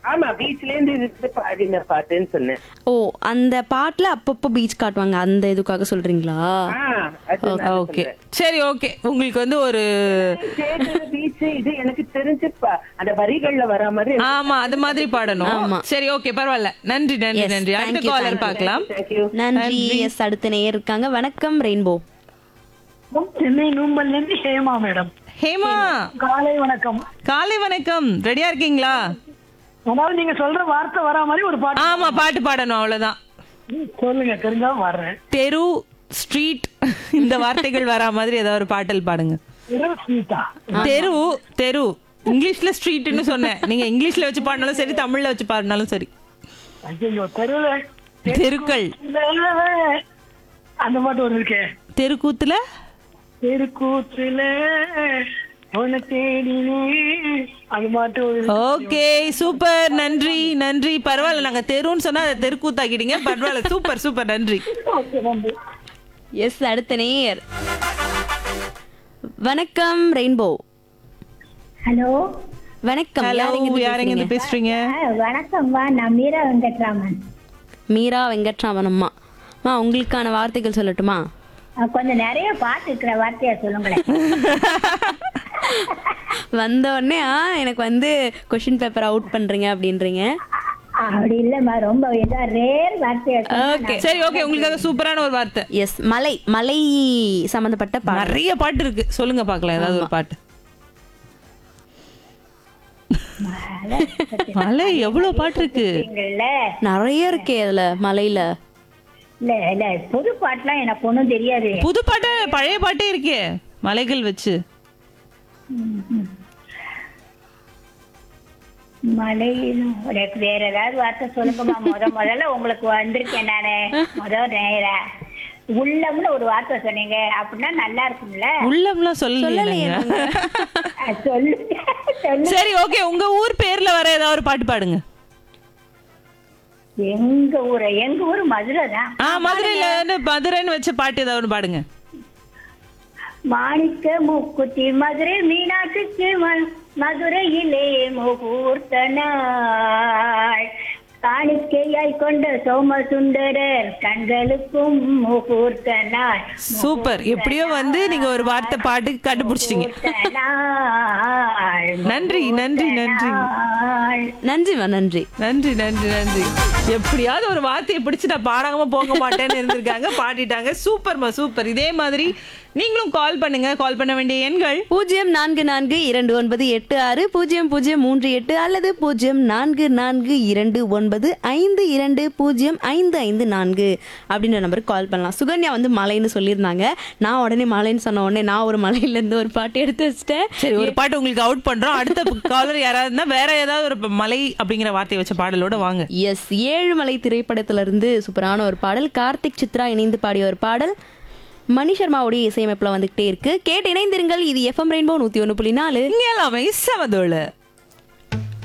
ஆமா பீச்ல இருந்து இருந்து பாடின பாட்டுன்னு சொன்னேன் ஓ அந்த பாட்டுல அப்பப்போ பீச் காட்டுவாங்க அந்த இதுக்காக சொல்றீங்களா ஆ, அது நான் ஓகே சொல்றேன். சரி ஓகே உங்களுக்கு வந்து ஒரு கேட்டது beach, இது எனக்கு தெரிஞ்சு ப- அந்த வரிகள்ல வர மாதிரி ஆமா அது மாதிரி பாடணும் ஆமா. சரி ஓகே பரவாயில்ல நன்றி நன்றி Yes, நன்றி அடுத்த thank you, caller thank you. பார்க்கலாம் தேங்க்யூ நன்றி எஸ் அடுத்த நேயர் இருக்காங்க வணக்கம் ரெயின்போ சென்னை நூம்பல்ல இருந்து ஹேமா மேடம் ஹேமா காலை வணக்கம் காலை வணக்கம் ரெடியா இருக்கீங்களா அதாவது நீங்க சொல்ற வார்த்தை வரா மாதிரி ஒரு பாட்டு ஆமா பாட்டு பாடணும் அவ்வளவுதான் சொல்லுங்க தெரிஞ்சா வர்றேன் தெரு ஸ்ட்ரீட் இந்த வார்த்தைகள் வரா மாதிரி ஏதாவது ஒரு பாட்டல் பாடுங்க இரவு ஸ்வீட்டா தெரு தெரு இங்கிலீஷ்ல ஸ்ட்ரீட்னு சொன்னேன் நீங்க இங்கிலீஷ்ல வச்சு பாடினாலும் சரி தமிழ்ல வச்சு பாடினாலும் சரி ஐயோ தெருல தெருக்கள் அந்த பாட்டு ஒரு இருக்கே தெருக்கூத்துல தெருக்கூத்துல உன்னை தேடினே அது பாட்டு ஒரு ஓகே சூப்பர் நன்றி நன்றி பரவாயில்ல நாங்க தெருன்னு சொன்னா அதை தெருக்கூத்தாக்கிட்டீங்க பரவாயில்ல சூப்பர் சூப்பர் நன்றி ஓகே நன்றி எஸ் அடுத்த நேயர் வணக்கம் ரெயின்போ ஹலோ வணக்கம் ஹலோ யாருங்க இருந்து யாருங்க இருந்து பேசுறீங்க? பேசுறீங்க ஆ, வணக்கம்மா நான் மீரா வெங்கட்ராமன் மீரா வெங்கட்ராமன் அம்மா அம்மா உங்களுக்கான வார்த்தைகள் சொல்லட்டுமா ஆ, கொஞ்சம் நிறைய பாட்டு இருக்கிற வார்த்தையா சொல்லுங்களேன் வந்த உடனே ஆ எனக்கு வந்து கொஷின் பேப்பர் அவுட் பண்றீங்க அப்படின்றீங்க அப்படி இல்லம்மா ரொம்ப இதா ரேர் வார்த்தையா ஓகே சரி ஓகே உங்களுக்காக சூப்பரான ஒரு வார்த்தை எஸ் மலை மலை சம்பந்தப்பட்ட பாடல் நிறைய பாட்டு இருக்கு சொல்லுங்க பார்க்கலாம் ஏதாவது ஒரு பாட்டு மலை எவ்வளவு பாட்டு இருக்கு சொல்லுங்கள்ல நிறைய இருக்கே அதுல மலையில இல்ல இல்ல புது பாட்டுலாம் எனக்கு ஒண்ணும் தெரியாது புது பாட்டு பழைய பாட்டே இருக்கே மலைகள் வச்சு மலையிலும் எனக்கு வேற ஏதாவது வார்த்தை சொல்லுங்கம்மா முத முதல்ல உங்களுக்கு வந்திருக்கேன் நானு முத நேர உள்ளம்னு ஒரு வார்த்தை சொன்னீங்க அப்படின்னா நல்லா இருக்கும்ல உள்ளம்லாம் சொல்லலையே நாங்க. ஆ, சொல்லு சொல்லு சரி ஓகே உங்க ஊர் பேர்ல வர ஏதாவது ஒரு பாட்டு பாடுங்க எங்க ஊரு எங்க ஊரு மதுரை தான் ஆ மதுரையில இருந்து மதுரைன்னு வச்ச பாட்டு ஏதாவது ஒண்ணு பாடுங்க மாணிக்க மூக்குத்தி மதுரை மீனாட்சிக்கு ம- மதுரையிலே முகூர்த்த நாள் காணிக்கையாய் கொண்ட சோமசுந்தரர் கண்களுக்கும் முகூர்த்த நாள் சூப்பர் எப்படியோ வந்து நீங்க ஒரு வார்த்தை பாட்டு கண்டுபிடிச்சிட்டீங்க முகூர்த்த நாள், நன்றி, நன்றி, நன்றி. நாள். நன்றிமா நன்றி நன்றி நன்றி நன்றி எப்படியாவது ஒரு வார்த்தையை பிடிச்சு நான் பாடாம போக மாட்டேன்னு இருந்திருக்காங்க பாடிட்டாங்க சூப்பர்மா சூப்பர் இதே மாதிரி நீங்களும் கால் பண்ணுங்க கால் பண்ண வேண்டிய எண்கள் பூஜ்ஜியம் நான்கு நான்கு இரண்டு ஒன்பது எட்டு ஆறு பூஜ்ஜியம் பூஜ்ஜியம் மூன்று எட்டு அல்லது பூஜ்ஜியம் நான்கு நான்கு இரண்டு ஒன்பது ஐந்து இரண்டு பூஜ்ஜியம் ஐந்து ஐந்து நான்கு அப்படின்ற நம்பருக்கு கால் பண்ணலாம் சுகன்யா வந்து மலைன்னு சொல்லியிருந்தாங்க நான் உடனே மலைன்னு சொன்ன உடனே நான் ஒரு மலையிலேருந்து ஒரு பாட்டு எடுத்து வச்சிட்டேன் சரி ஒரு பாட்டு உங்களுக்கு அவுட் பண்றோம் அடுத்த காலர் யாராவது இருந்தா வேற ஏதாவது ஒரு மலை அப்படிங்கிற வார்த்தையை வச்ச பாடலோட வாங்க எஸ் ஏழுமலை திரைப்படத்துல இருந்து சூப்பரான ஒரு பாடல் கார்த்திக் சித்ரா இணைந்து பாடிய ஒரு பாடல் மணி சர்மாவுடைய இசையமைப்புல வந்துகிட்டே இருக்கு கேட்டு இணைந்திருங்கள் இது எஃப்எம் ரெயின்போ நூத்தி ஒன்று புள்ளி நாலு இங்க எல்லாமே சமதோளு